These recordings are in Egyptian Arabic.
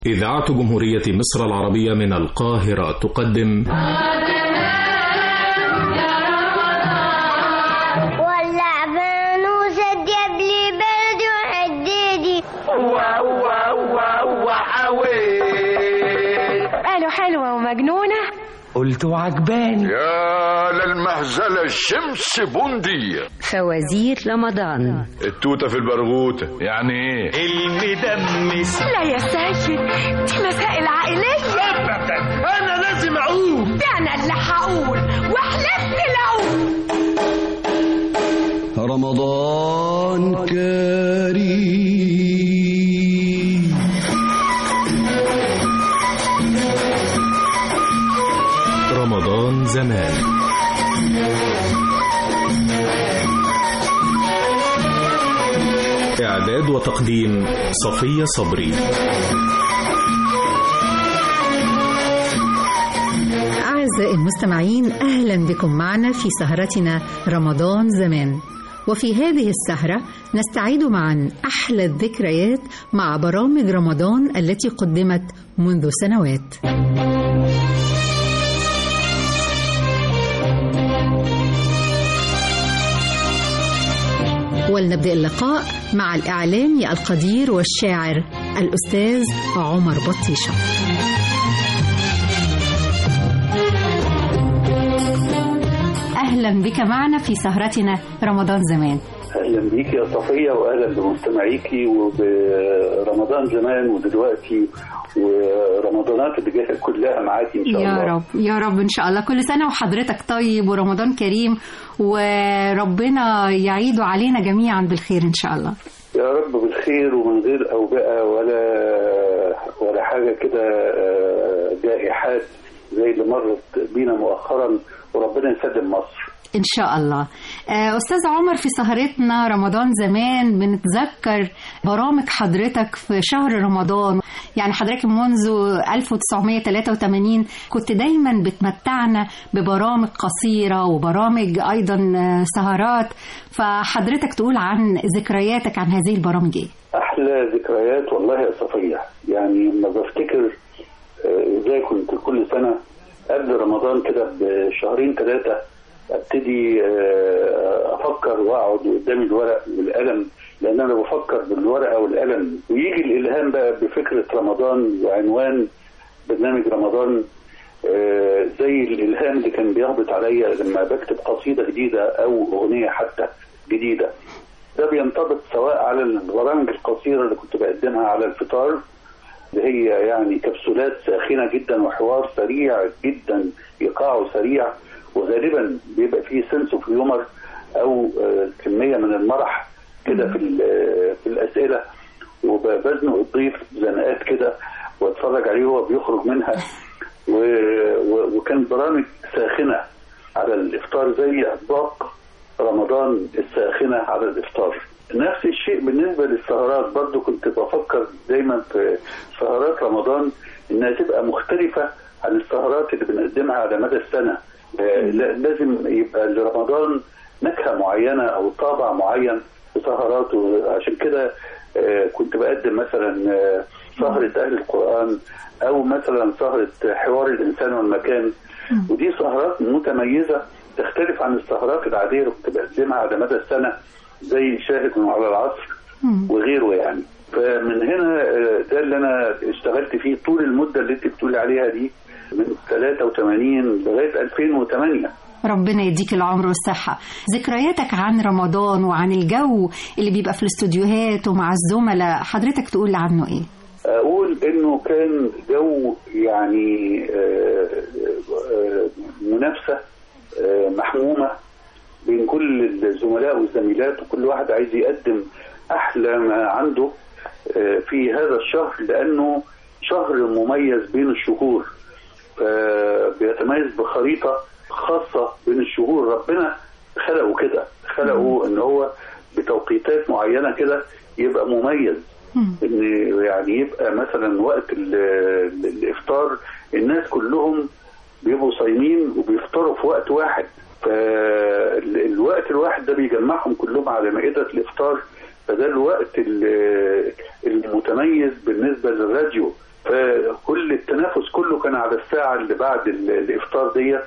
إذاعة جمهورية مصر العربية من القاهرة تقدم ولع فانوس الدب لي برد وحديدي قالوا حلوة ومجنونة قلت وعجباني يا للمهزلة الشمس بندية فوازير رمضان التوتة في البرغوتة يعني ايه المدمس لا يا سيد دي مسائل عائلية انا لازم اقوم ده أنا اللي هقول وحلفت لو رمضان كريم رمضان زمان إعداد وتقديم صفية صبري أعزائي المستمعين أهلا بكم معنا في سهرتنا رمضان زمان وفي هذه السهرة نستعيد معا أحلى الذكريات مع برامج رمضان التي قدمت منذ سنوات ولنبدأ اللقاء مع الإعلامي القدير والشاعر الأستاذ عمر بطيشة أهلا بك معنا في سهرتنا رمضان زمان اهلا بيك يا صفيه واهلا بمستمعيكي وبرمضان زمان ودلوقتي ورمضانات اللي جايه كلها معاكي ان شاء يا الله رب يا رب إن شاء الله كل سنة وحضرتك طيب ورمضان كريم وربنا يعيده علينا جميعا بالخير إن شاء الله يا رب بالخير ومن غير اوبئه ولا ولا حاجه كده آه، جائحات زي اللي مرت بينا مؤخرا وربنا يسلم مصر إن شاء الله آه، أستاذ عمر في سهرتنا رمضان زمان بنتذكر برامج حضرتك في شهر رمضان يعني حضرتك منذ 1983 كنت دايما بتمتعنا ببرامج قصيرة وبرامج أيضا آه، سهرات فحضرتك تقول عن ذكرياتك عن هذه البرامج إيه؟ احلى ذكريات والله يا صفيه يعني لما بفتكر آه، ازاي كنت كل سنه قبل رمضان كده بشهرين ثلاثه ابتدي آه، افكر واقعد قدام الورق والقلم لان انا بفكر بالورقه والقلم ويجي الالهام بقى بفكره رمضان وعنوان برنامج رمضان آه، زي الالهام اللي كان بيهبط عليا لما بكتب قصيده جديده او اغنيه حتى جديده ده بينطبق سواء على البرامج القصيره اللي كنت بقدمها على الفطار اللي هي يعني كبسولات ساخنه جدا وحوار سريع جدا ايقاعه سريع وغالبا بيبقى فيه سنس اوف هيومر او آه، كميه من المرح كده في ال- آه، في الاسئله وبزنق الضيف زنقات كده واتفرج عليه وهو بيخرج منها و... و... وكان برامج ساخنه على الافطار زي اطباق رمضان الساخنه على الافطار نفس الشيء بالنسبه للسهرات برضو كنت بفكر دايما في سهرات رمضان انها تبقى مختلفه عن السهرات اللي بنقدمها على مدى السنه آه، لا- لازم يبقى لرمضان نكهه معينه او طابع معين في سهراته عشان كده آه، كنت بقدم مثلا آه، سهرة أهل القرآن أو مثلا سهرة حوار الإنسان والمكان ودي سهرات متميزة تختلف عن السهرات العادية اللي كنت بقدمها على مدى السنة زي شاهد من على العصر وغيره يعني فمن هنا آه، ده اللي أنا اشتغلت فيه طول المدة اللي أنت بتقولي عليها دي من 83 لغاية 2008 ربنا يديك العمر والصحة ذكرياتك عن رمضان وعن الجو اللي بيبقى في الاستوديوهات ومع الزملاء حضرتك تقول عنه ايه اقول انه كان جو يعني آه، آه، منافسه آه، محمومه بين كل الزملاء والزميلات وكل واحد عايز يقدم احلى ما عنده آه، في هذا الشهر لانه شهر مميز بين الشهور فبيتميز بخريطه خاصه بين الشهور ربنا خلقه كده خلقه ان هو بتوقيتات معينه كده يبقى مميز ان يعني يبقى مثلا وقت ال- ال- الافطار الناس كلهم بيبقوا صايمين وبيفطروا في وقت واحد فالوقت الواحد ده بيجمعهم كلهم على مائدة الإفطار فده الوقت ال- المتميز بالنسبة للراديو ف كله كان على الساعه اللي بعد ال- الافطار ديت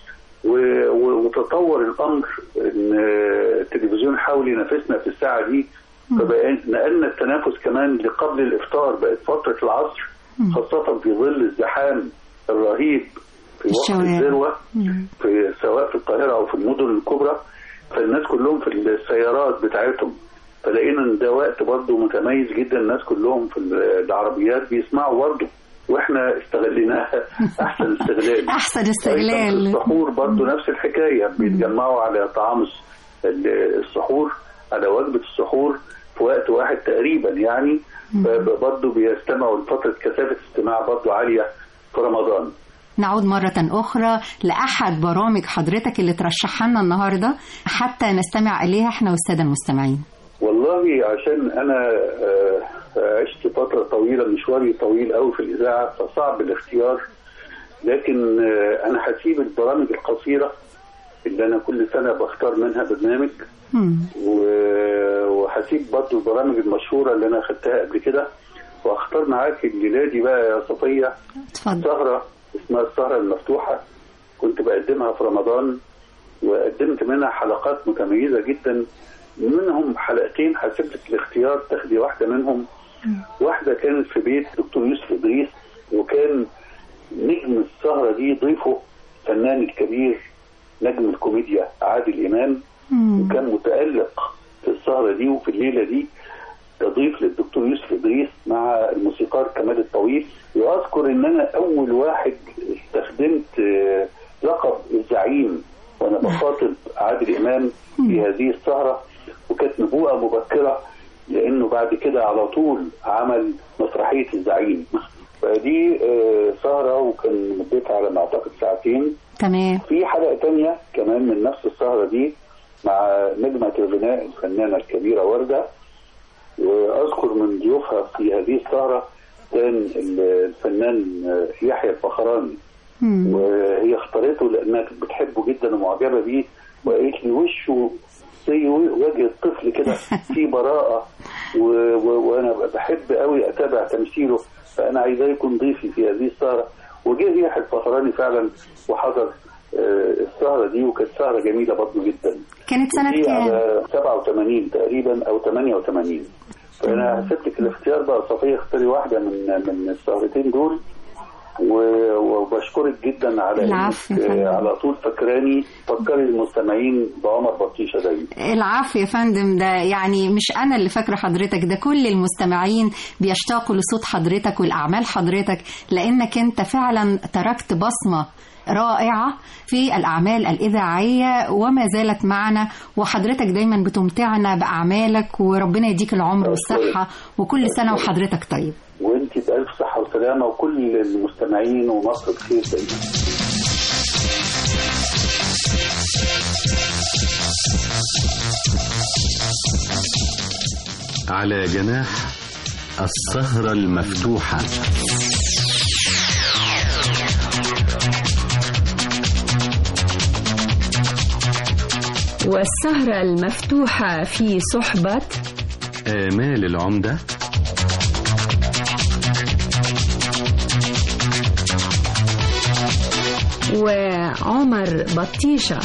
و- و- وتطور الامر ان التلفزيون حاول ينافسنا في الساعه دي فنقلنا التنافس كمان لقبل الافطار بقت فتره العصر خاصه في ظل الزحام الرهيب في وقت الشوارع. الذروه في سواء في القاهره او في المدن الكبرى فالناس كلهم في السيارات بتاعتهم فلقينا ان ده وقت برضه متميز جدا الناس كلهم في العربيات بيسمعوا برضه واحنا استغليناها احسن استغلال احسن أيضاً في استغلال السحور برضه نفس الحكايه بيتجمعوا على طعام الس- ال- السحور على وجبه السحور في وقت واحد تقريبا يعني برضه بيستمعوا لفتره كثافه استماع برضه عاليه في رمضان نعود مرة أخرى لأحد برامج حضرتك اللي ترشحها لنا النهاردة حتى نستمع إليها احنا والسادة المستمعين والله عشان انا آه، عشت فتره طويله مشواري طويل قوي في الاذاعه فصعب الاختيار لكن آه، انا هسيب البرامج القصيره اللي انا كل سنه بختار منها برنامج مم. و- وهسيب برضه البرامج المشهوره اللي انا خدتها قبل كده واختار معاك الليله دي بقى يا صفيه اتفضل سهره اسمها السهره المفتوحه كنت بقدمها في رمضان وقدمت منها حلقات متميزه جدا منهم حلقتين هسيب لك الاختيار تاخدي واحده منهم واحده كانت في بيت دكتور يوسف ادريس وكان نجم السهره دي ضيفه الفنان الكبير نجم الكوميديا عادل امام مم. وكان متألق في السهرة دي وفي الليلة دي تضيف للدكتور يوسف إدريس مع الموسيقار كمال الطويل وأذكر إن أنا أول واحد استخدمت آه، لقب الزعيم وأنا بخاطب عادل إمام في هذه السهرة وكانت نبوءة مبكرة لأنه بعد كده على طول عمل مسرحية الزعيم فدي آه، سهرة وكان مدتها على ما أعتقد ساعتين تمام في حلقة تانية كمان من نفس السهرة دي مع نجمة الغناء الفنانة الكبيرة وردة وأذكر من ضيوفها في هذه السهرة كان الفنان يحيى الفخراني مم. وهي اختارته لأنها كانت بتحبه جدا ومعجبة بيه وقالت لي وشه زي وجه الطفل كده فيه براءة و... و... وأنا بحب قوي أتابع تمثيله فأنا عايزاه يكون ضيفي في هذه السهرة وجه يحيى الفخراني فعلا وحضر آه، السهرة دي وكانت سهرة جميلة برضه جدا كانت سنة دي كام؟ على 87 تقريبا أو 88 فأنا هسيب لك الاختيار بقى صفية اختاري واحدة من من السهرتين دول و- وبشكرك جدا على العفو إنك، يا فندم. آه، على طول فكراني فكري المستمعين بعمر بطيشه دايما العفو يا فندم ده يعني مش انا اللي فاكره حضرتك ده كل المستمعين بيشتاقوا لصوت حضرتك والاعمال حضرتك لانك انت فعلا تركت بصمه رائعة في الأعمال الإذاعية وما زالت معنا وحضرتك دايما بتمتعنا بأعمالك وربنا يديك العمر والصحة وكل سنة وحضرتك طيب وانت بألف صحة وسلامة وكل المستمعين ومصر بخير دايما على جناح السهرة المفتوحة والسهرة المفتوحة في صحبة آمال العمدة وعمر بطيشة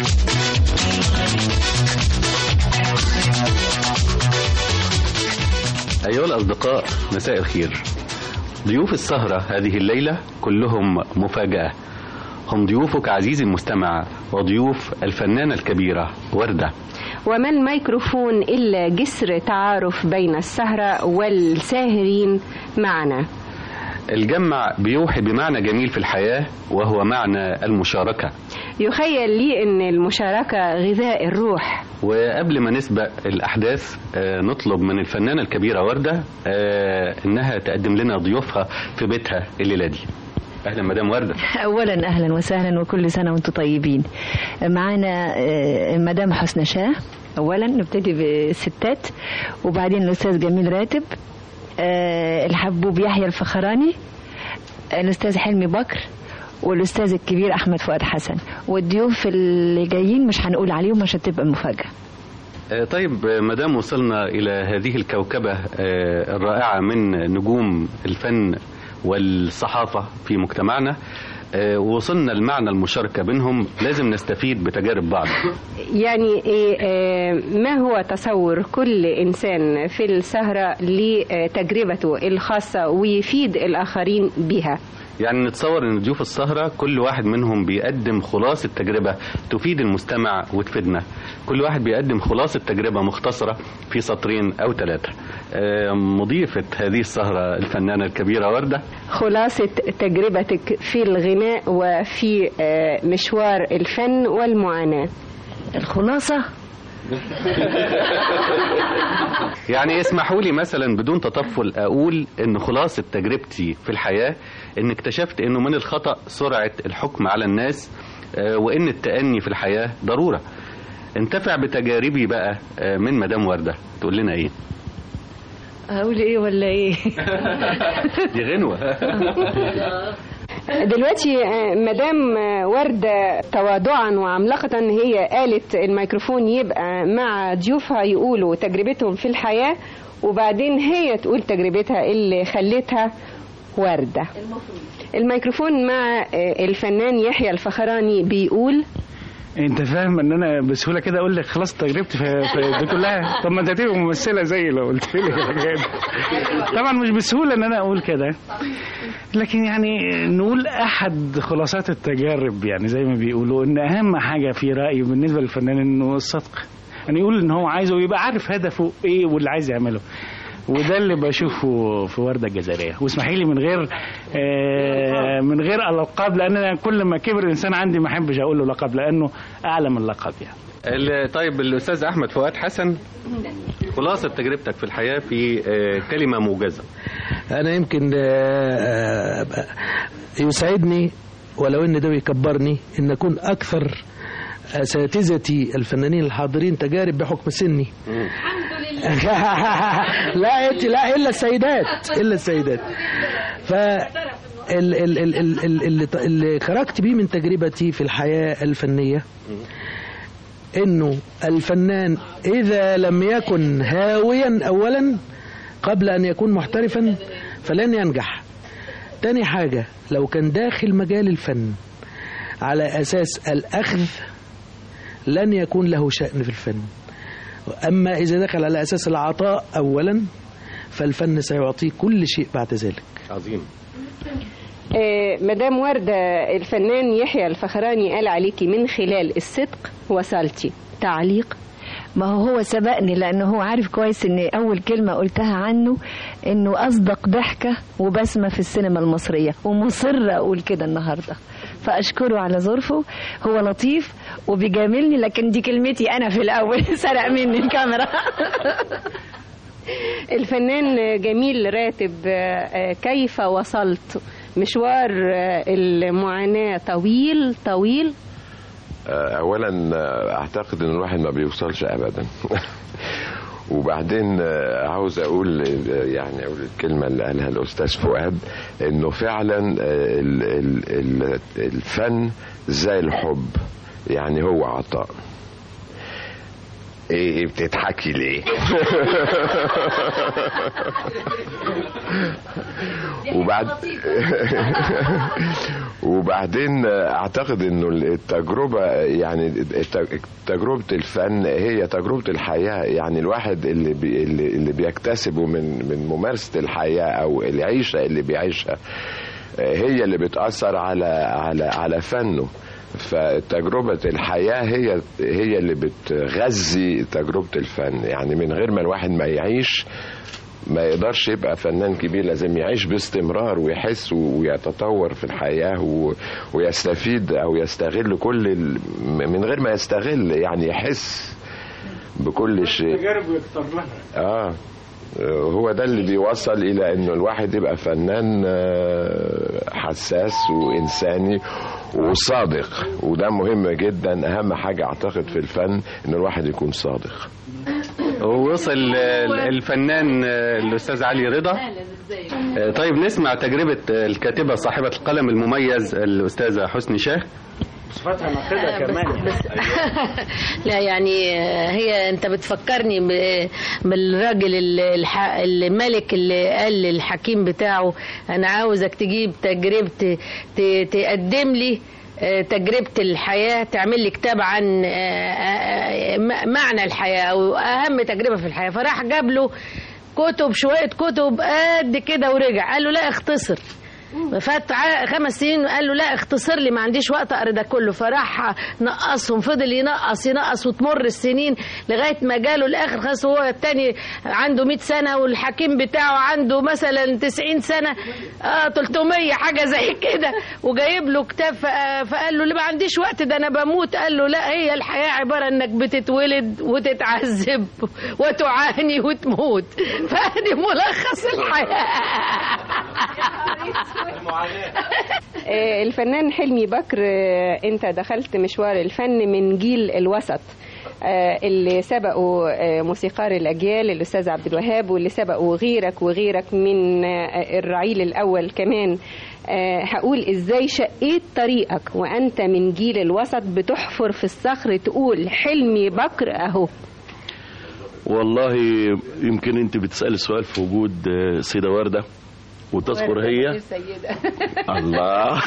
أيها الأصدقاء مساء الخير ضيوف السهرة هذه الليلة كلهم مفاجأة هم ضيوفك عزيزي المستمع وضيوف الفنانة الكبيرة وردة وما الميكروفون إلا جسر تعارف بين السهرة والساهرين معنا الجمع بيوحي بمعنى جميل في الحياة وهو معنى المشاركة يخيل لي أن المشاركة غذاء الروح وقبل ما نسبق الأحداث آه، نطلب من الفنانة الكبيرة وردة آه، إنها تقدم لنا ضيوفها في بيتها الليلة دي أهلا مدام وردة اولا اهلا وسهلا وكل سنه وانتم طيبين معانا آه، مدام حسنى شاه اولا نبتدي بالستات وبعدين الاستاذ جميل راتب آه، الحبوب يحيى الفخراني الاستاذ حلمي بكر والاستاذ الكبير احمد فؤاد حسن والضيوف اللي جايين مش هنقول عليهم عشان تبقى مفاجاه آه، طيب آه، مدام وصلنا إلى هذه الكوكبة آه، الرائعة من نجوم الفن والصحافة في مجتمعنا آه، وصلنا لمعنى المشاركة بينهم لازم نستفيد بتجارب بعض يعني إيه آه، ما هو تصور كل إنسان في السهرة لتجربته الخاصة ويفيد الآخرين بها يعني نتصور ان ضيوف السهرة كل واحد منهم بيقدم خلاصة تجربة تفيد المستمع وتفيدنا كل واحد بيقدم خلاصة تجربة مختصرة في سطرين او ثلاثة آه، مضيفة هذه السهرة الفنانة الكبيرة وردة خلاصة تجربتك في الغناء وفي آه، مشوار الفن والمعاناة الخلاصة يعني اسمحوا لي مثلا بدون تطفل اقول ان خلاصة تجربتي في الحياة ان اكتشفت انه من الخطأ سرعة الحكم على الناس آه، وان التأني في الحياة ضرورة انتفع بتجاربي بقى آه، من مدام وردة تقول لنا ايه اقول ايه ولا ايه دي غنوة دلوقتي آه، مدام آه، وردة تواضعا وعملاقة هي قالت الميكروفون يبقى مع ضيوفها يقولوا تجربتهم في الحياة وبعدين هي تقول تجربتها اللي خلتها وردة الميكروفون مع آه، الفنان يحيى الفخراني بيقول انت فاهم ان انا بسهوله كده اقول لك خلاص تجربتي في, في دي كلها طب ما انت هتبقى ممثله زي لو قلت لي الحاجات دي. طبعا مش بسهوله ان انا اقول كده لكن يعني نقول احد خلاصات التجارب يعني زي ما بيقولوا ان اهم حاجه في رايي بالنسبه للفنان انه الصدق يعني يقول ان هو عايزه ويبقى عارف هدفه ايه واللي عايز يعمله وده اللي بشوفه في ورده الجزائريه واسمحي لي من غير آه من غير القاب لان انا كل ما كبر الانسان عندي ما احبش اقول له لقب لانه اعلى من اللقب يعني ال- طيب الاستاذ احمد فؤاد حسن خلاصة تجربتك في الحياة في آه، كلمة موجزة انا يمكن آه، آه، يسعدني ولو ان ده بيكبرني ان اكون اكثر اساتذتي الفنانين الحاضرين تجارب بحكم سني لا انت لا الا السيدات الا السيدات ف ال- ال- ال- ال- ال- اللي اللي خرجت بيه من تجربتي في الحياة الفنية انه الفنان اذا لم يكن هاويا اولا قبل ان يكون محترفا فلن ينجح تاني حاجة لو كان داخل مجال الفن على اساس الاخذ لن يكون له شأن في الفن اما اذا دخل على اساس العطاء اولا فالفن سيعطيه كل شيء بعد ذلك عظيم آه، مدام وردة الفنان يحيى الفخراني قال عليكي من خلال الصدق وصلتي تعليق ما هو هو سبقني لانه هو عارف كويس ان اول كلمه قلتها عنه انه اصدق ضحكه وبسمه في السينما المصريه ومصره اقول كده النهارده فاشكره على ظرفه هو لطيف وبيجاملني لكن دي كلمتي انا في الاول سرق مني الكاميرا الفنان جميل راتب آه، آه، كيف وصلت مشوار آه، المعاناة طويل طويل آه، اولا آه، اعتقد ان الواحد ما بيوصلش ابدا وبعدين آه، عاوز اقول آه، يعني اقول الكلمه اللي قالها الاستاذ فؤاد انه فعلا آه، ال- ال- ال- الفن زي الحب يعني هو عطاء ايه إيه بتضحكي ليه وبعد وبعدين اعتقد انه التجربه يعني الت- تجربه الفن هي تجربه الحياه يعني الواحد اللي بي اللي اللي بيكتسبه من من ممارسه الحياه او العيشه اللي بيعيشها هي اللي بتاثر على على على فنه فتجربة الحياة هي هي اللي بتغذي تجربة الفن يعني من غير ما الواحد ما يعيش ما يقدرش يبقى فنان كبير لازم يعيش باستمرار ويحس ويتطور في الحياة و- ويستفيد أو يستغل كل ال... من غير ما يستغل يعني يحس بكل شيء تجارب ويكتر لها اه هو ده اللي بيوصل الى انه الواحد يبقى فنان آه، حساس وانساني وصادق وده مهم جدا اهم حاجه اعتقد في الفن ان الواحد يكون صادق ووصل آه، الفنان آه، الاستاذ علي رضا آه، طيب نسمع تجربة آه، الكاتبة صاحبة القلم المميز الأستاذة حسني شاه صفاتها ناقدة بس- كمان بس لا يعني هي انت بتفكرني ب- بالراجل ال- الح- الملك اللي قال للحكيم بتاعه انا عاوزك تجيب تجربة ت- تقدم لي آه، تجربة الحياة تعمل لي كتاب عن آه، آه، م- معنى الحياة أو أهم تجربة في الحياة فراح جاب له كتب شوية كتب قد كده ورجع قال له لا اختصر فات ع- خمس سنين وقال له لا اختصر لي ما عنديش وقت اقرا ده كله فراح نقصهم فضل ينقص ينقص وتمر السنين لغايه ما جاله الاخر خلاص هو التاني عنده 100 سنه والحكيم بتاعه عنده مثلا 90 سنه اه 300 حاجه زي كده وجايب له كتاب ف- فقال له اللي ما عنديش وقت ده انا بموت قال له لا هي الحياه عباره انك بتتولد وتتعذب وتعاني وتموت فادي ملخص الحياه آه، الفنان حلمي بكر آه، انت دخلت مشوار الفن من جيل الوسط آه، اللي سبقوا آه، موسيقار الاجيال الاستاذ عبد الوهاب واللي سبقوا غيرك وغيرك من آه، الرعيل الاول كمان آه، هقول ازاي شقيت طريقك وانت من جيل الوسط بتحفر في الصخر تقول حلمي بكر اهو والله يمكن انت بتسأل السؤال في وجود آه، سيدة وردة وتذكر هي الله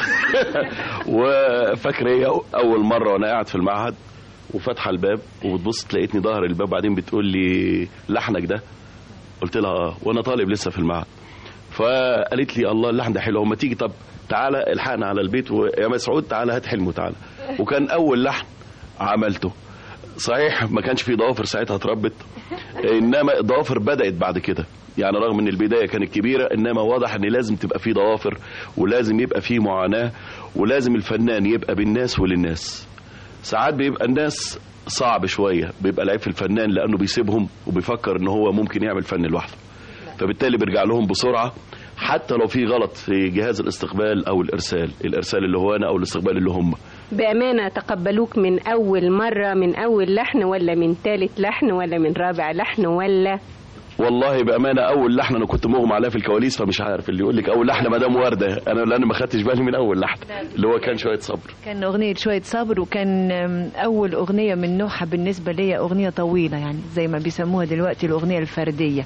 وفاكر هي اول مره وانا قاعد في المعهد وفاتحه الباب وبتبص تلاقيتني ظهر الباب بعدين بتقول لي لحنك ده قلت لها اه وانا طالب لسه في المعهد فقالت لي الله اللحن ده حلو اما تيجي طب تعالى الحقنا على البيت ويا مسعود تعالى هات حلمه تعالى وكان اول لحن عملته صحيح ما كانش في ضوافر ساعتها اتربت انما الضوافر بدات بعد كده يعني رغم ان البدايه كانت كبيره انما واضح ان لازم تبقى في ضوافر ولازم يبقى في معاناه ولازم الفنان يبقى بالناس وللناس ساعات بيبقى الناس صعب شويه بيبقى العيب في الفنان لانه بيسيبهم وبيفكر ان هو ممكن يعمل فن لوحده فبالتالي بيرجع لهم بسرعه حتى لو في غلط في جهاز الاستقبال او الارسال الارسال اللي هو انا او الاستقبال اللي هم بأمانة تقبلوك من أول مرة من أول لحن ولا من ثالث لحن ولا من رابع لحن ولا والله بامانه اول لحن انا كنت مغمى عليها في الكواليس فمش عارف اللي يقول لك اول لحن مدام ورده انا لان ما خدتش بالي من اول لحن اللي هو كان شويه صبر كان أغنية شوية صبر وكان أم، أول أغنية من نوعها بالنسبة لي أغنية طويلة يعني زي ما بيسموها دلوقتي الأغنية الفردية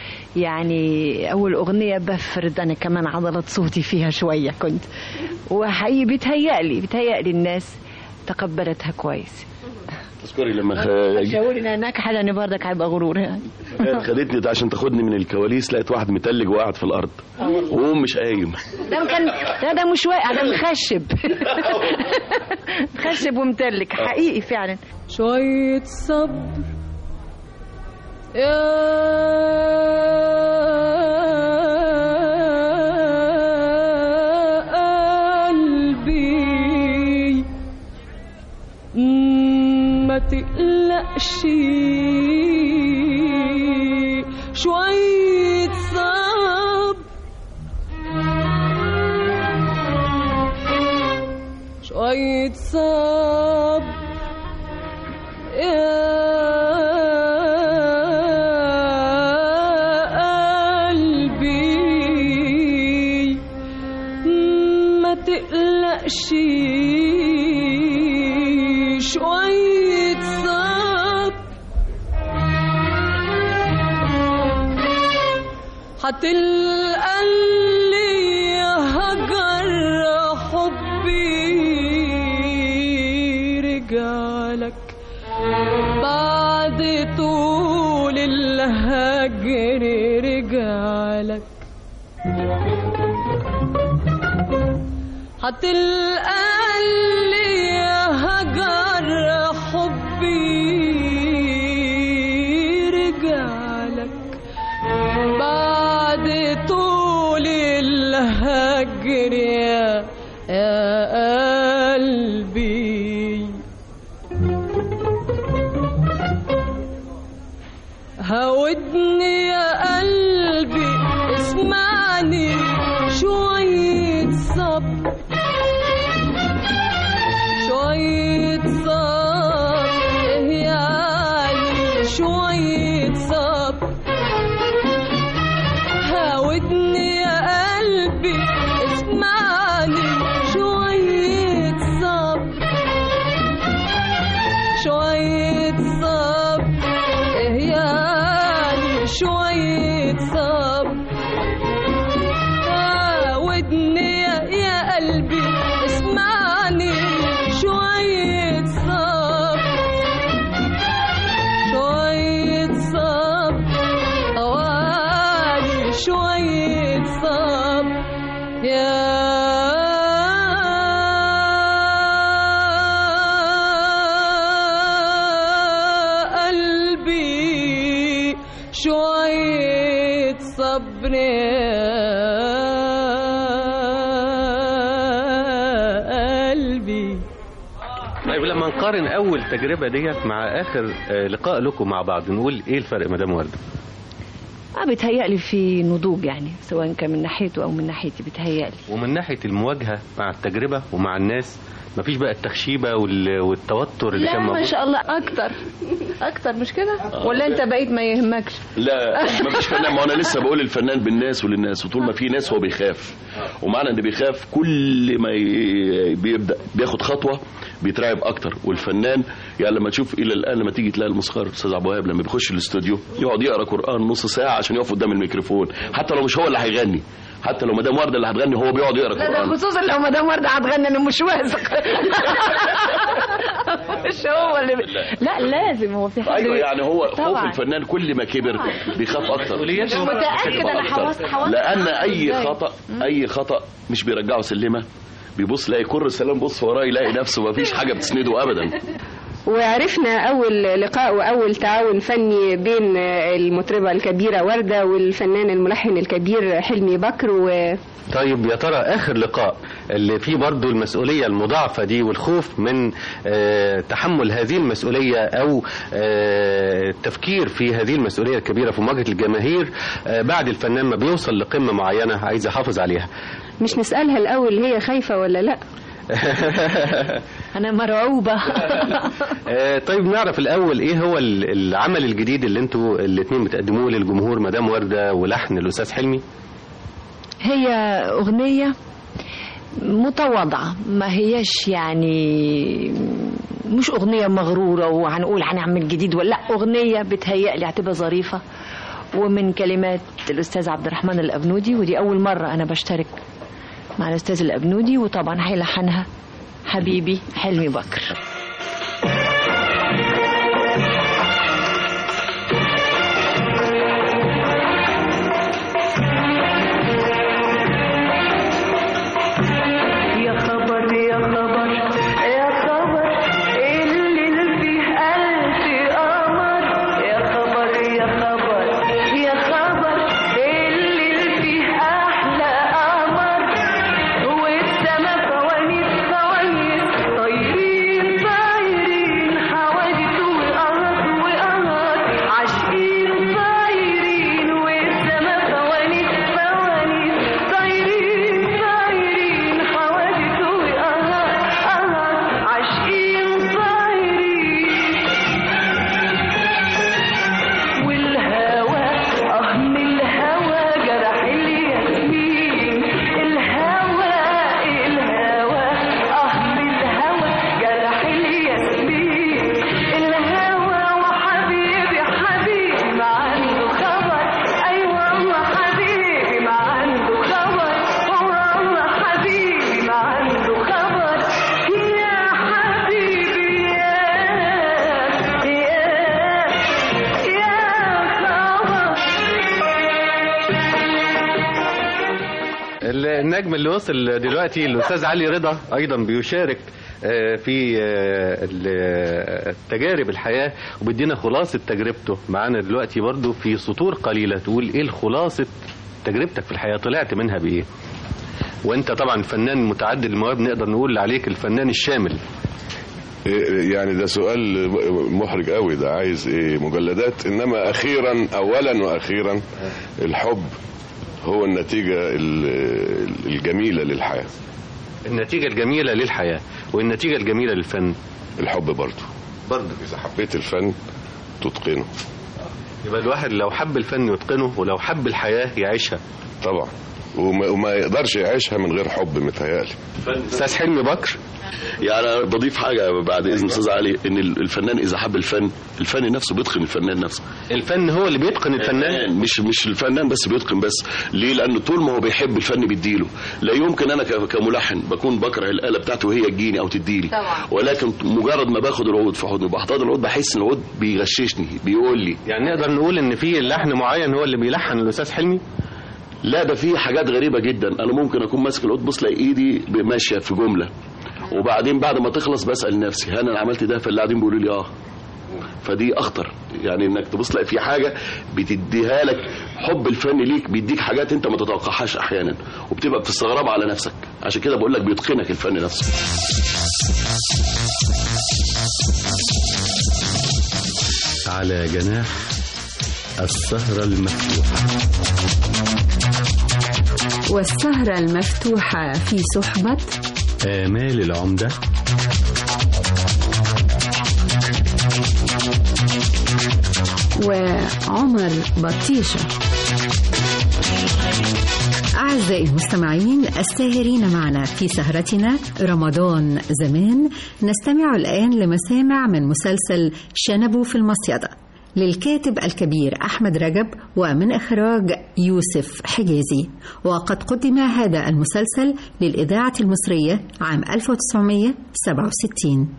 يعني أول أغنية بفرد أنا كمان عضلات صوتي فيها شوية كنت وحقيقي بيتهيألي بيتهيألي الناس تقبلتها كويس تذكري لما خ... شاور ان ناجحه لان برضك هيبقى غرور يعني خدتني ده عشان تاخدني من الكواليس لقيت واحد متلج وقاعد في الارض وهو مش قايم ده كان ده ده مش واقع ده مخشب مخشب ومتلك حقيقي فعلا شوية صبر يا قلبي ما تقلقش شوية صبر شوية صبر يا قلبي ما تقلقش شوية صبر هتلقى اللي هجر حبي رجالك بعد طول الهجر رجالك هتلقى اللي هجر حبي رجالك بعد طول الهجر يا يا قلبي هودني يا قلبي اسمعني شوية صبر شوية صبر يعني شوية صبر هودني يا قلبي اسمعني شوية صبر يا قلبي شوية صبر يا قلبي طيب لما نقارن اول تجربه ديت مع اخر آه، لقاء لكم مع بعض نقول ايه الفرق مدام ورده اه بيتهيألي في نضوج يعني سواء كان من ناحيته او من ناحيتي بيتهيألي ومن ناحيه المواجهه مع التجربه ومع الناس مفيش بقى التخشيبه وال- والتوتر اللي كان لا ما موجود شاء الله اكتر اكتر مش كده ولا انت بقيت ما يهمكش لا ما فيش فنان ما انا لسه بقول الفنان بالناس وللناس وطول ما في ناس هو بيخاف ومعنى ان بيخاف كل ما ي- بيبدا بياخد خطوه بيترعب اكتر والفنان يعني لما تشوف الى الان لما تيجي تلاقي الموسيقار الاستاذ عبد الوهاب لما بيخش الاستوديو يقعد يقرا قران نص ساعه عشان يقف قدام الميكروفون حتى لو مش هو اللي هيغني حتى لو مدام ورده اللي هتغني هو بيقعد يقرا لا ده قران خصوصا لو مدام ورده هتغني انا مش واثق مش هو اللي لا لازم هو في حد ايوه يعني هو خوف طبعاً. الفنان كل ما كبر بيخاف اكتر متأكد أنا حواس- حواس- لان اي إزاي؟ خطا اي خطا مش بيرجعه سلمه بيبص يلاقي كر السلام بص وراه يلاقي نفسه ما فيش حاجه بتسنده ابدا وعرفنا أول لقاء وأول تعاون فني بين المطربة الكبيرة وردة والفنان الملحن الكبير حلمي بكر و طيب يا ترى اخر لقاء اللي فيه برضو المسؤوليه المضاعفه دي والخوف من آه، تحمل هذه المسؤوليه او آه، التفكير في هذه المسؤوليه الكبيره في مواجهه الجماهير آه، بعد الفنان ما بيوصل لقمه معينه عايز يحافظ عليها مش نسألها الأول هي خايفة ولا لأ انا مرعوبه آه، طيب نعرف الاول ايه هو ال- العمل الجديد اللي انتوا الاثنين بتقدموه للجمهور مدام ورده ولحن الاستاذ حلمي هي اغنيه متواضعه ما هياش يعني مش اغنيه مغروره وهنقول هنعمل جديد ولا لا اغنيه بتهيألي هتبقى ظريفه ومن كلمات الاستاذ عبد الرحمن الابنودي ودي اول مره انا بشترك مع الاستاذ الابنودي وطبعا هيلحنها حبيبي حلمي بكر يا خبر يا خبر يا خبر اللي فيه ألف قمر يا خبر يا خبر يا خبر اللي فيه أحلى قمر والسما فوانيس فوانيس طايرين طايرين حوادث وقهر وقهر عاشقين طايرين والسما فوانيس فوانيس طايرين طايرين حوادث وقهر قهر عاشقين طايرين والهوى اه من الهوى جرح الياسمين الهوى الهوى اه من الهوى جرح الياسمين الهوى وحبيبي حبيبي ما عنده خبر ايوه وحبيبي ما عنده خبر والله حبيبي ما عنده خبر يا حبيبي يا يا يا النجم اللي وصل دلوقتي الاستاذ علي رضا ايضا بيشارك آه، في آه، ال- تجارب الحياه وبيدينا خلاصه تجربته معانا دلوقتي برضو في سطور قليله تقول ايه خلاصه تجربتك في الحياه طلعت منها بايه وانت طبعا فنان متعدد المواهب نقدر نقول عليك الفنان الشامل يعني ده سؤال محرج قوي ده عايز ايه مجلدات انما اخيرا اولا واخيرا الحب هو النتيجة ال- الجميلة للحياة النتيجة الجميلة للحياة والنتيجة الجميلة للفن الحب برضه برضه إذا حبيت الفن تتقنه يبقى الواحد لو حب الفن يتقنه ولو حب الحياة يعيشها طبعا وما, وما يقدرش يعيشها من غير حب متهيألي استاذ حلمي بكر يعني أنا بضيف حاجه بعد اذن استاذ علي ان الفنان اذا حب الفن الفن نفسه بيتقن الفنان نفسه الفن هو اللي بيتقن الفنان مش مش الفنان بس بيتقن بس ليه لان طول ما هو بيحب الفن بيديله لا يمكن انا ك- كملحن بكون بكره الاله بتاعته وهي تجيني او تديلي طبعا. ولكن مجرد ما باخد العود في حضني بحتضن العود بحس ان العود بيغششني بيقول لي يعني نقدر نقول ان في لحن معين هو اللي بيلحن الاستاذ حلمي لا ده في حاجات غريبه جدا انا ممكن اكون ماسك القط بص الاقي ايدي ماشيه في جمله وبعدين بعد ما تخلص بسال نفسي هل انا عملت ده فاللي قاعدين بيقولوا لي اه فدي اخطر يعني انك تبص تلاقي في حاجه بتديها لك حب الفن ليك بيديك حاجات انت ما تتوقعهاش احيانا وبتبقى بتستغربها على نفسك عشان كده بقول لك بيتقنك الفن نفسه على جناح السهرة المفتوحة والسهرة المفتوحة في صحبة آمال العمدة وعمر بطيشة أعزائي المستمعين الساهرين معنا في سهرتنا رمضان زمان نستمع الآن لمسامع من مسلسل شنبو في المصيدة للكاتب الكبير أحمد رجب ومن إخراج يوسف حجازي وقد قدم هذا المسلسل للإذاعة المصرية عام 1967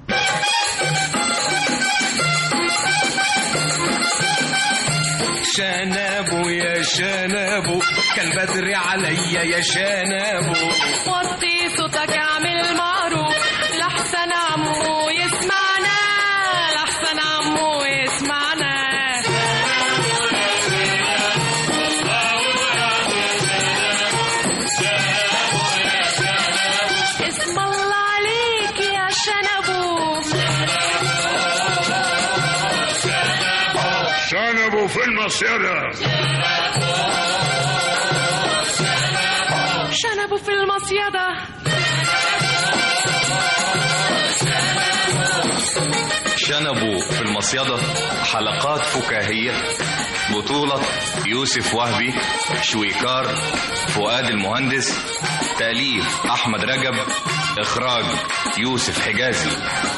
شنابو يا شنابو كالبدر عليا يا شنابو وطي صوتك اعمل معروف لحسن عمو يسمعنا لحسن عمو يسمعنا اسم الله عليك يا شنبو شنبوا في المصيدة شنبو في المصيدة شنبوا في المصيدة حلقات فكاهية بطولة يوسف وهبي شويكار فؤاد المهندس تأليف أحمد رجب إخراج يوسف حجازي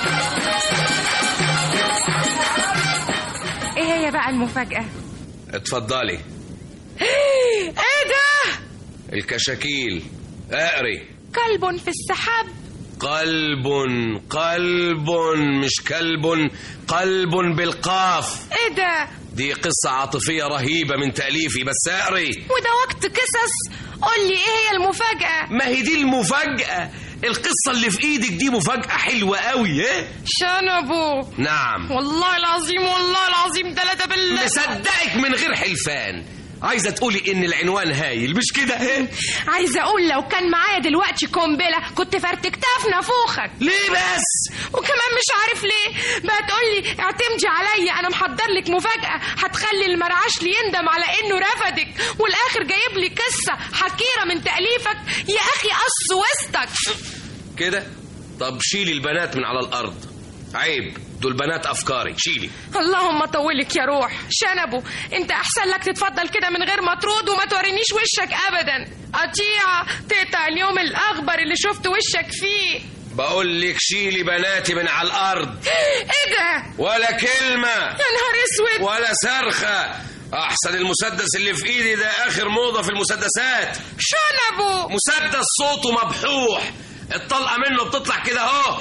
ايه هي بقى المفاجأة اتفضلي ايه ده الكشاكيل اقري كلب في السحاب قلب قلب مش كلب قلب بالقاف ايه ده دي قصة عاطفية رهيبة من تأليفي بس اقري وده وقت قصص قول لي ايه هي المفاجأة ما هي دي المفاجأة القصة اللي في ايدك دي مفاجأة حلوة قوي ايه شنبو نعم والله العظيم والله العظيم ثلاثة بالله مصدقك من غير حلفان عايزة تقولي ان العنوان هايل مش كده ايه عايزة اقول لو كان معايا دلوقتي قنبلة كنت فرتكتها في نافوخك ليه بس وكمان مش عارف ليه بقى تقول لي اعتمدي عليا انا محضر لك مفاجأة هتخلي المرعاش لي يندم على انه رفضك والاخر جايب لي قصة حكيرة من تأليفك يا اخي قص وسطك كده طب شيلي البنات من على الارض عيب دول بنات افكاري شيلي اللهم طولك يا روح شنبو انت احسن لك تتفضل كده من غير ما ترد وما تورينيش وشك ابدا قطيعة تقطع اليوم الاخبر اللي شفت وشك فيه بقول لك شيلي بناتي من على الارض ايه ده ولا كلمة يا نهار اسود ولا صرخة احسن المسدس اللي في ايدي ده اخر موضة في المسدسات شنبو مسدس صوته مبحوح الطلقة منه بتطلع كده اهو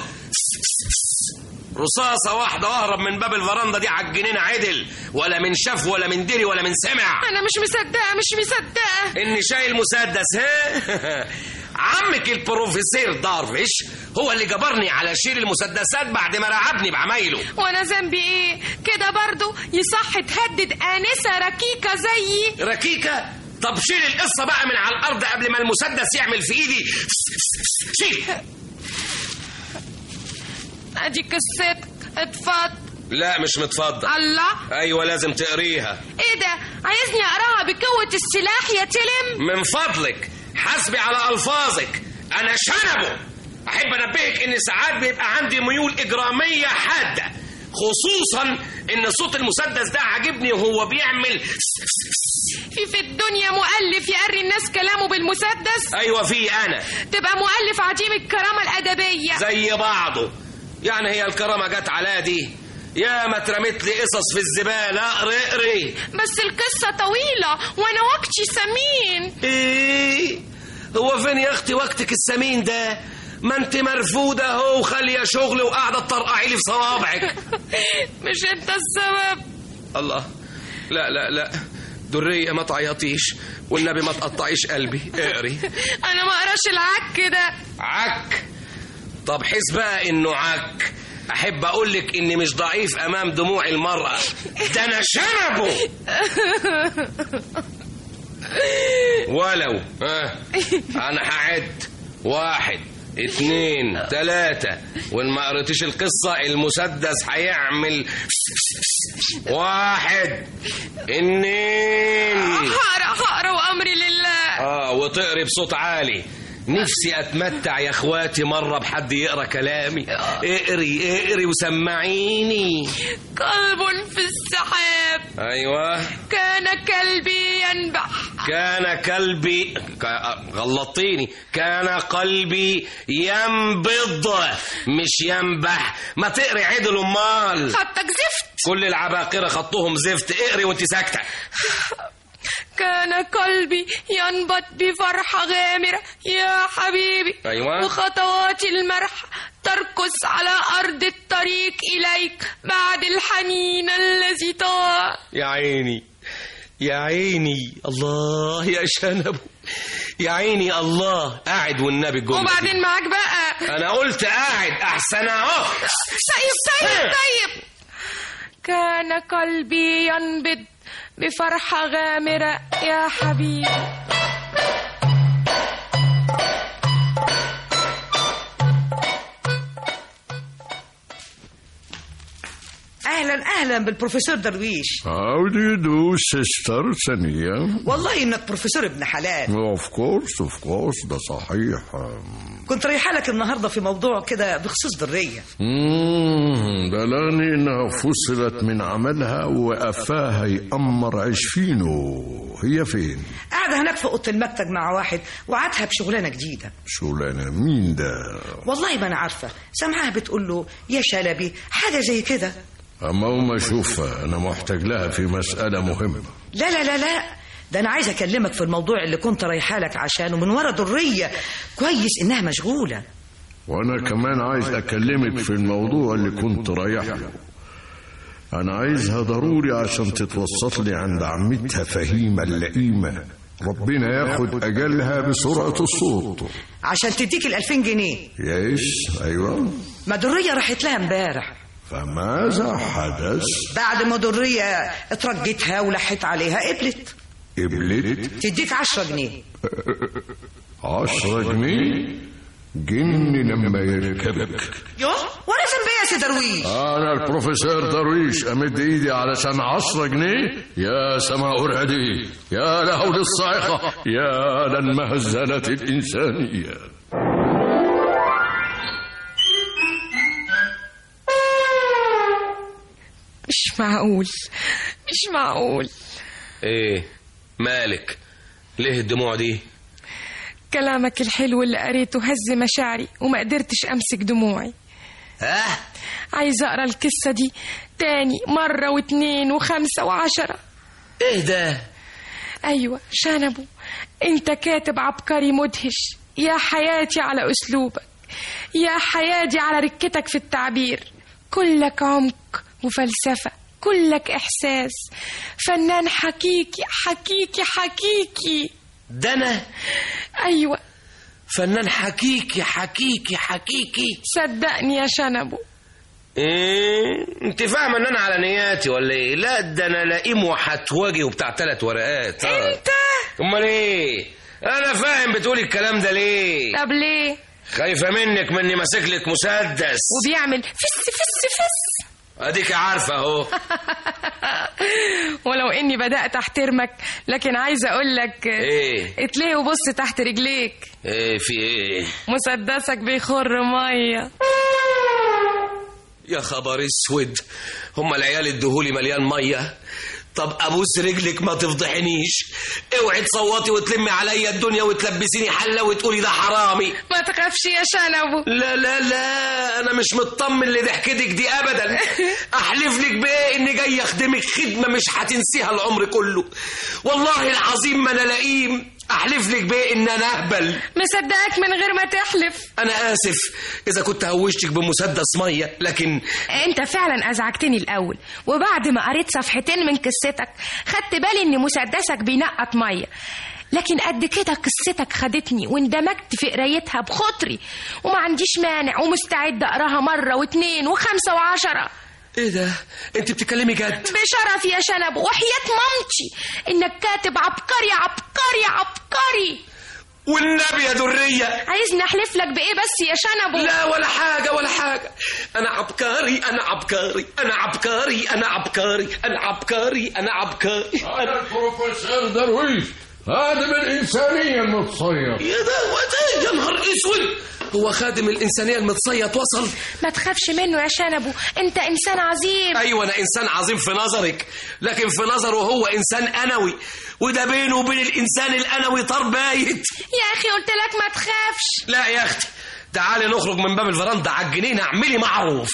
رصاصة واحدة واهرب من باب الفرندا دي على الجنينة عدل ولا من شاف ولا من دري ولا من سمع انا مش مصدقة مش مصدقة اني شايل مسدس ها عمك البروفيسور دارفش هو اللي جبرني على شيل المسدسات بعد ما رعبني بعمايله وانا ذنبي ايه كده برضو يصح تهدد انسة ركيكة زيي ركيكة طب شيل القصة بقى من على الأرض قبل ما المسدس يعمل في إيدي شيل ادي قصتك اتفضل لا مش متفضل الله أيوة لازم تقريها ايه ده عايزني اقراها بقوة السلاح يا تلم من فضلك حسبي على ألفاظك أنا شنبه أحب أنبهك إن ساعات بيبقى عندي ميول إجرامية حادة خصوصا إن صوت المسدس ده عاجبني وهو بيعمل في في الدنيا مؤلف يقري الناس كلامه بالمسدس أيوة في أنا تبقى مؤلف عديم الكرامة الأدبية زي بعضه يعني هي الكرامة جت على دي يا ما اترمت لي قصص في الزبالة اقري اقري بس القصة طويلة وأنا وقتي ثمين ايه هو فين يا اختي وقتك السمين ده ما انت مرفوضة اهو وخالية شغل وقاعدة تطرقعي لي في صوابعك مش انت السبب الله لا لا لا درية ما تعيطيش والنبي ما تقطعيش قلبي اقري انا ما اقراش العك كده عك طب حس بقى انه عك احب اقول لك اني مش ضعيف امام دموع المرأة ده انا شنبه ولو ها انا هعد واحد اتنين تلاتة وان ما قريتيش القصة المسدس هيعمل واحد اتنين هقرا هقرا وامري لله اه وتقري بصوت عالي نفسي اتمتع يا اخواتي مره بحد يقرا كلامي اقري اقري وسمعيني قلب في السحاب ايوه كان كلبي ينبح كان كلبي ك- غلطتيني كان قلبي ينبض مش ينبح ما تقري عدل امال خطك زفت كل العباقرة خطهم زفت اقري وانت ساكتة كان قلبي ينبض بفرحة غامرة يا حبيبي أيوة. وخطواتي المرحة ترقص على أرض الطريق إليك بعد الحنين الذي طال يا عيني يا عيني الله يا شنب يا عيني الله قاعد والنبي الجملة دي. وبعدين معاك بقى انا قلت قاعد احسن اهو طيب طيب طيب كان قلبي ينبض بفرحة غامرة يا حبيبي اهلا اهلا بالبروفيسور درويش How do you do, sister ثانية؟ والله انك بروفيسور ابن حلال Of course, of course, ده صحيح. كنت رايحه لك النهارده في موضوع كده بخصوص دريه مم، دلاني إنها فصلت من عملها وقفاها يأمر عشفينه. هي فين؟ قاعده هناك في اوضه المكتب مع واحد وعدها بشغلانه جديده شغلانة مين ده؟ والله ما انا عارفه سامعاها بتقول له يا شلبي حاجه زي كده أما وما أشوفها أنا محتاج لها في مسألة مهمة. لا لا لا لا ده انا عايزه اكلمك في الموضوع اللي كنت رايحه لك عشانه من ورا دريه كويس انها مشغوله وأنا كمان عايز أكلمك في الموضوع اللي كنت رايح له. أنا عايزها ضروري عشان تتوسط لي عند عمتها فهيمة اللئيمة. ربنا ياخد أجلها بسرعة الصوت. عشان تديك ال 2000 جنيه ياش أيوة. ما دريه راحت لها امبارح فماذا حدث؟ بعد ما دريه اترجتها ولحت عليها قبلت قبلت تديك 10 جنيه عشرة جنيه جن لما يركبك يوه وانا ذنبي يا سي درويش أنا البروفيسور درويش أمد إيدي علشان عشرة جنيه يا سماء أرعدي يا لهول الصاعقة يا للمهزلة الإنسانية مش معقول مش معقول ايه مالك ليه الدموع دي كلامك الحلو اللي قريته هز مشاعري وما قدرتش امسك دموعي اه عايزه اقرا القصه دي تاني مره واتنين وخمسه وعشره ايه ده ايوه شنبو انت كاتب عبقري مدهش يا حياتي على اسلوبك يا حياتي على ركتك في التعبير كلك عمق وفلسفه كلك احساس فنان حقيقي حقيقي حقيقي ده انا ايوه فنان حقيقي حقيقي حقيقي صدقني يا شنبو ايه انت فاهمه ان انا على نياتي ولا ايه لا ده انا لئيم وحتوجي وبتاع ثلاث ورقات انت امال ايه انا فاهم بتقولي الكلام ده ليه طب ليه خايفه منك مني ماسك لك مسدس وبيعمل فس فس فس اديك عارفه اهو ولو اني بدات احترمك لكن عايزه اقول لك ايه اتليه وبص تحت رجليك ايه في ايه مسدسك بيخر ميه يا خبر اسود هما العيال ادوهولي مليان ميه طب ابوس رجلك ما تفضحنيش اوعي تصوتي وتلمي عليا الدنيا وتلبسيني حله وتقولي ده حرامي ما تخافش يا شنبو لا لا لا انا مش مطمن لضحكتك دي ابدا احلف لك بايه اني جاي اخدمك خدمه مش هتنسيها العمر كله والله العظيم ما انا لئيم احلف لك بيه ان انا اهبل مصدقك من غير ما تحلف انا اسف اذا كنت هوشتك بمسدس ميه لكن انت فعلا ازعجتني الاول وبعد ما قريت صفحتين من قصتك خدت بالي ان مسدسك بينقط ميه لكن قد كده قصتك خدتني واندمجت في قرايتها بخاطري وما عنديش مانع ومستعد اقراها مره واتنين وخمسه وعشره ايه ده انت بتتكلمي جد بشرف يا شنب وحياة مامتي انك كاتب عبقري عبقري عبقري والنبي يا درية عايزني احلف لك بايه بس يا شنبو لا ولا حاجة ولا حاجة أنا عبقري أنا عبقري أنا عبقري أنا عبقري أنا عبقري أنا عبقري أنا البروفيسور درويش خادم الإنسانية المتصير يا ده وده يا نهار اسود هو خادم الإنسانية المتصيط وصل ما تخافش منه يا شنبو انت انسان عظيم أيوة أنا إنسان عظيم في نظرك لكن في نظره هو إنسان أنوي وده بينه وبين الإنسان الأنوي طار بايت يا اخي قلت لك ما تخافش لا يا أختي تعالي نخرج من باب الفرندا على الجنينة اعملي معروف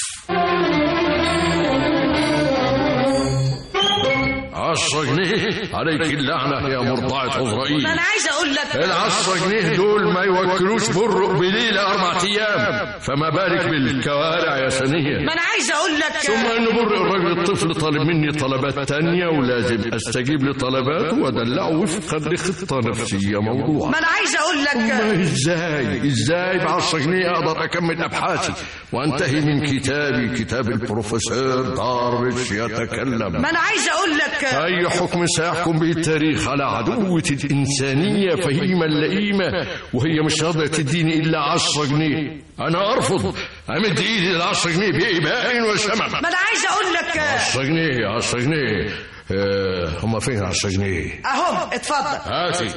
عشرة جنيه عليك اللعنة يا مرضعة عزرائيل ما انا عايزه اقول لك العشرة جنيه دول ما يوكلوش برق بليلة أربع أيام فما بالك بالكوارع يا سنية ما انا عايزه اقول لك ثم ان برق الراجل الطفل طالب مني طلبات تانية ولازم استجيب لطلباته وادلعه وفقا لخطة نفسية موضوعة ما انا عايزه اقول لك ما ازاي ازاي ب 10 جنيه اقدر اكمل ابحاثي وانتهي من كتابي كتاب البروفيسور دارفيش يتكلم ما انا عايزه اقول لك اي حكم سيحكم به التاريخ على عدوة الانسانية فهيمة اللئيمة وهي مش راضية تديني الا 10 جنيه انا ارفض امد ايدي ال 10 جنيه بايباء وشمم ما انا عايزه اقول لك 10 جنيه 10 جنيه آه هم فين 10 جنيه اهو اتفضل هاتي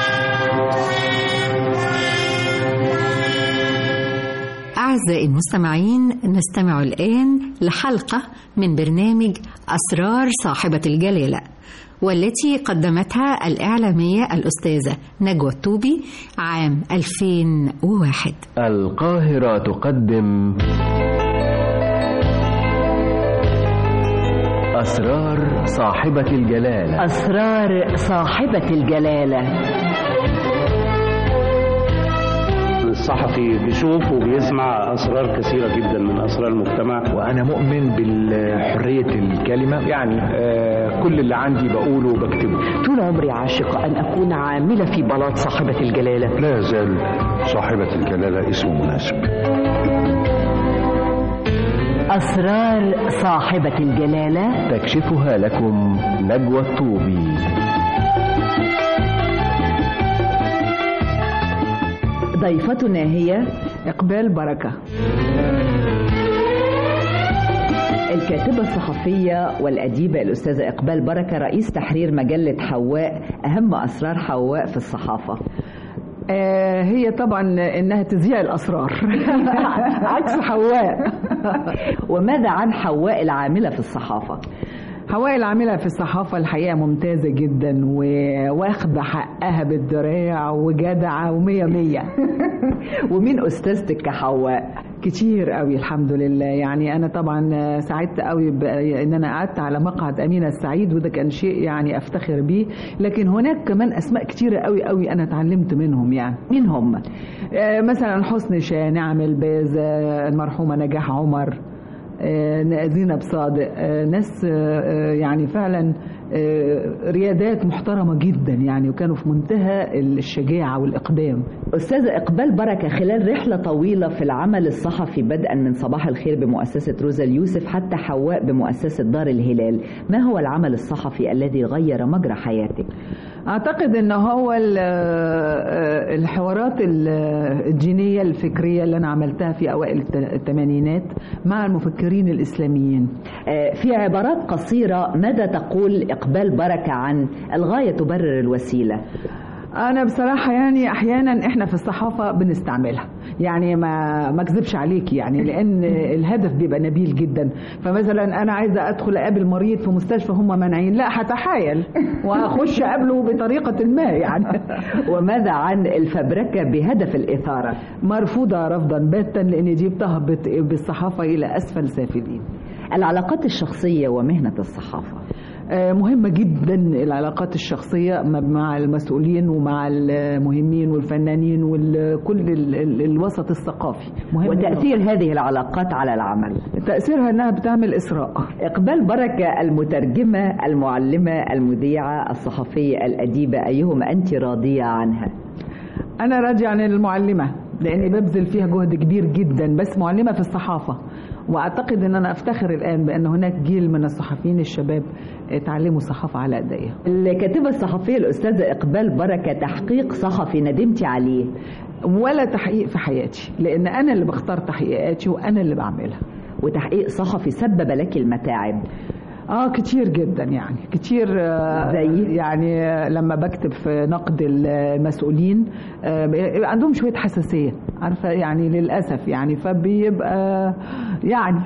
أعزائي المستمعين نستمع الآن لحلقة من برنامج أسرار صاحبة الجلالة والتي قدمتها الإعلامية الأستاذة نجوى الطوبي عام 2001 القاهرة تقدم أسرار صاحبة الجلالة أسرار صاحبة الجلالة الصحفي بيشوف وبيسمع أسرار كثيرة جدا من أسرار المجتمع وأنا مؤمن بالحرية الكلمة يعني آه كل اللي عندي بقوله وبكتبه طول عمري عاشقة أن أكون عاملة في بلاط صاحبة الجلالة لا يزال صاحبة الجلالة اسم مناسب أسرار صاحبة الجلالة تكشفها لكم نجوى الطوبي ضيفتنا هي إقبال بركة الكاتبة الصحفية والأديبة الأستاذة إقبال بركة رئيس تحرير مجلة حواء أهم أسرار حواء في الصحافة آه هي طبعا انها تذيع الاسرار عكس حواء وماذا عن حواء العامله في الصحافه حواء العاملة في الصحافة الحقيقة ممتازة جدا وواخدة حقها بالدراع وجدعة ومية مية ومين أستاذتك كحواء؟ كتير قوي الحمد لله يعني أنا طبعا سعدت قوي إن أنا قعدت على مقعد أمينة السعيد وده كان شيء يعني أفتخر بيه لكن هناك كمان أسماء كتيرة قوي قوي أنا اتعلمت منهم يعني مين هم؟ مثلا حسن شاه نعم الباز المرحومة نجاح عمر زينب صادق ناس يعني فعلا ريادات محترمة جدا يعني وكانوا في منتهى الشجاعة والإقدام أستاذة إقبال بركة خلال رحلة طويلة في العمل الصحفي بدءا من صباح الخير بمؤسسة روزا اليوسف حتى حواء بمؤسسة دار الهلال ما هو العمل الصحفي الذي غير مجرى حياتك؟ أعتقد أن هو الحوارات الدينية الفكرية اللي أنا عملتها في أوائل الثمانينات مع المفكرين الإسلاميين في عبارات قصيرة ماذا تقول إقبال بركة عن الغاية تبرر الوسيلة انا بصراحه يعني احيانا احنا في الصحافه بنستعملها يعني ما ما اكذبش عليك يعني لان الهدف بيبقى نبيل جدا فمثلا انا عايزه ادخل اقابل مريض في مستشفى هم مانعين لا هتحايل وهخش اقابله بطريقه ما يعني وماذا عن الفبركه بهدف الاثاره مرفوضه رفضا باتا لان دي بتهبط بالصحافه الى اسفل سافلين العلاقات الشخصيه ومهنه الصحافه آه، مهمة جدا العلاقات الشخصية م- مع المسؤولين ومع المهمين والفنانين وكل الوسط الثقافي مهم وتأثير هذه العلاقات على العمل تأثيرها أنها بتعمل إسراء إقبال بركة المترجمة المعلمة المذيعة الصحفية الأديبة أيهما أنت راضية عنها أنا راضية عن المعلمة لأني ببذل فيها جهد كبير جدا بس معلمة في الصحافة وأعتقد أن أنا أفتخر الآن بأن هناك جيل من الصحفيين الشباب اتعلموا الصحافة على أيديا الكاتبة الصحفية الأستاذة إقبال بركة تحقيق صحفي ندمتي عليه ولا تحقيق في حياتي لأن أنا اللي بختار تحقيقاتي وأنا اللي بعملها وتحقيق صحفي سبب لك المتاعب اه كتير جدا يعني كتير آه، زي؟ يعني آه، لما بكتب في نقد المسؤولين آه، بيبقى عندهم شويه حساسيه عارفه يعني للاسف يعني فبيبقى يعني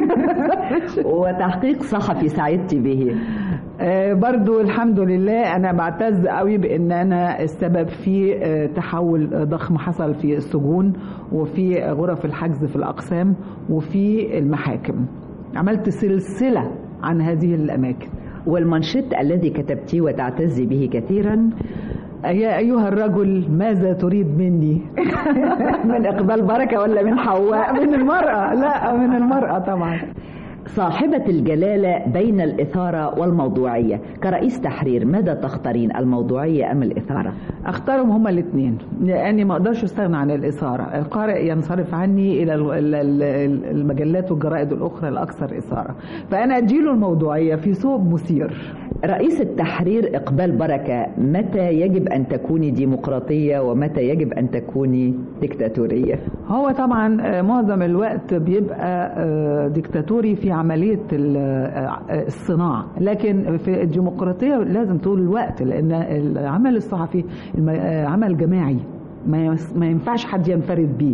وتحقيق صحفي سعدت به آه، برضو الحمد لله انا بعتز قوي بان انا السبب في آه، تحول ضخم حصل في السجون وفي غرف الحجز في الاقسام وفي المحاكم عملت سلسله عن هذه الاماكن والمنشط الذي كتبتيه وتعتزي به كثيرا يا أيها الرجل ماذا تريد مني من إقبال بركة ولا من حواء من المرأة لا من المرأة طبعا صاحبة الجلالة بين الإثارة والموضوعية كرئيس تحرير ماذا تختارين الموضوعية أم الإثارة اختارهم هما الاثنين لاني ما اقدرش استغنى عن الاثاره القارئ ينصرف عني الى ال- ال- ال- المجلات والجرائد الاخرى الاكثر اثاره فانا اديله الموضوعيه في ثوب مثير رئيس التحرير إقبال بركة متى يجب أن تكوني ديمقراطية ومتى يجب أن تكوني ديكتاتورية هو طبعا آه، معظم الوقت بيبقى آه، ديكتاتوري في عمليه ال- آه، الصناعه لكن في الديمقراطيه لازم طول الوقت لان العمل الصحفي الم- آه، عمل جماعي ما يس- ما ينفعش حد ينفرد بيه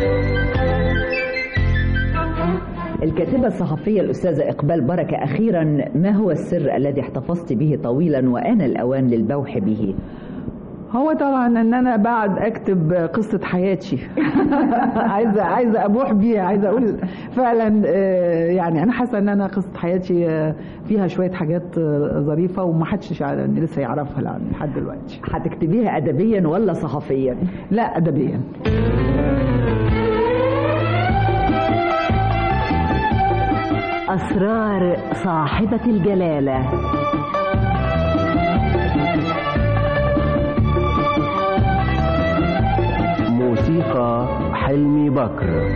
الكاتبة الصحفية الأستاذة إقبال بركة أخيرا ما هو السر الذي احتفظت به طويلا وآن الأوان للبوح به هو طبعا ان انا بعد اكتب قصه حياتي عايزه عايزه ابوح بيها عايزه اقول فعلا آه، يعني انا حاسه ان انا قصه حياتي آه، فيها شويه حاجات آه، ظريفه ومحدش يعني لسه يعرفها يعني لحد دلوقتي هتكتبيها أدبيا ولا صحفيا لا ادبيا أسرار صاحبة الجلالة موسيقى حلمي بكر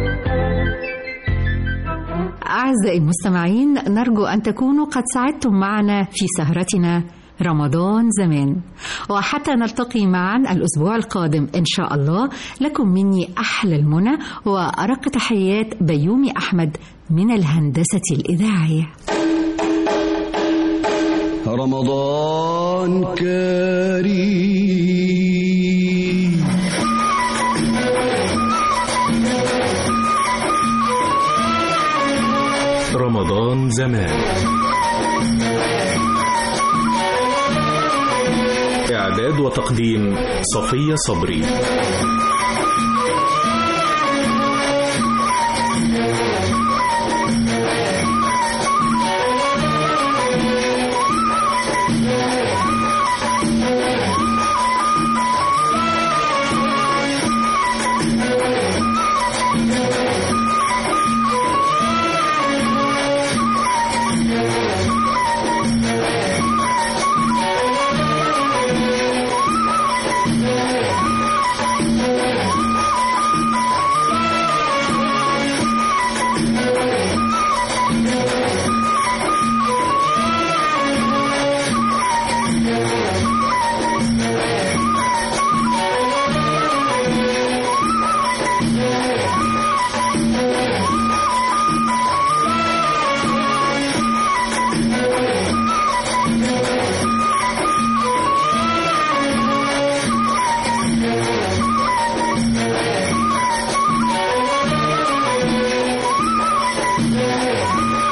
أعزائي المستمعين نرجو أن تكونوا قد سعدتم معنا في سهرتنا رمضان زمان وحتى نلتقي معا الأسبوع القادم إن شاء الله لكم مني أحلى المنى وأرق تحيات بيومي أحمد من الهندسة الإذاعية رمضان كريم رمضان زمان إعداد وتقديم صفية صبري Thank you.